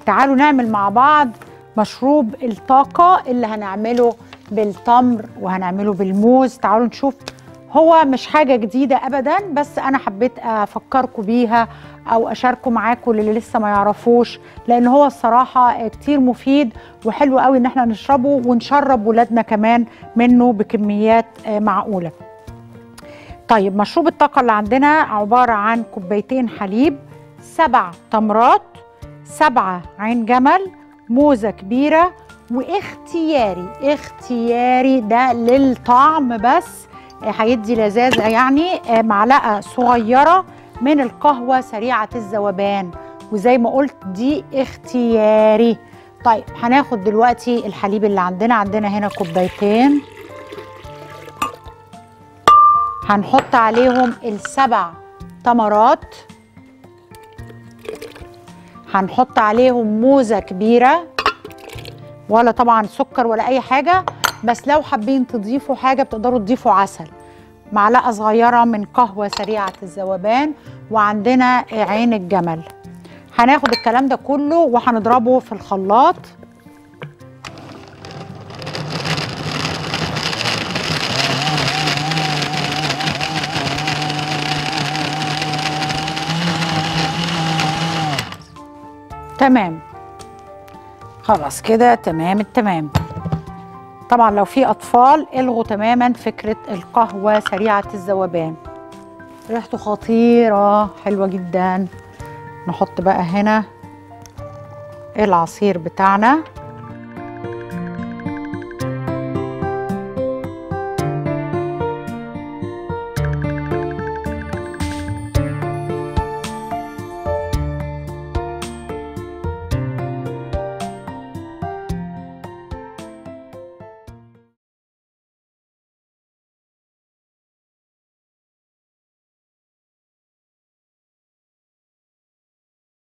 تعالوا نعمل مع بعض مشروب الطاقة اللي هنعمله بالتمر وهنعمله بالموز تعالوا نشوف هو مش حاجة جديدة أبدا بس أنا حبيت أفكركم بيها أو أشاركه معاكم اللي لسه ما يعرفوش لأن هو الصراحة كتير مفيد وحلو قوي إن احنا نشربه ونشرب ولادنا كمان منه بكميات آه، معقولة طيب مشروب الطاقة اللي عندنا عبارة عن كوبايتين حليب سبع تمرات سبعة عين جمل موزة كبيرة واختياري اختياري ده للطعم بس آه، هيدي لذاذة يعني آه، معلقة صغيرة من القهوة سريعة الذوبان وزي ما قلت دي اختياري طيب هناخد دلوقتي الحليب اللي عندنا عندنا هنا كوبايتين هنحط عليهم السبع تمرات هنحط عليهم موزة كبيرة ولا طبعا سكر ولا أي حاجة بس لو حابين تضيفوا حاجة بتقدروا تضيفوا عسل معلقة صغيرة من قهوة سريعة الذوبان وعندنا عين الجمل هناخد الكلام ده كله وهنضربه في الخلاط تمام خلاص كده تمام التمام طبعا لو في اطفال الغوا تماما فكره القهوه سريعه الذوبان ريحته خطيره حلوه جدا نحط بقى هنا العصير بتاعنا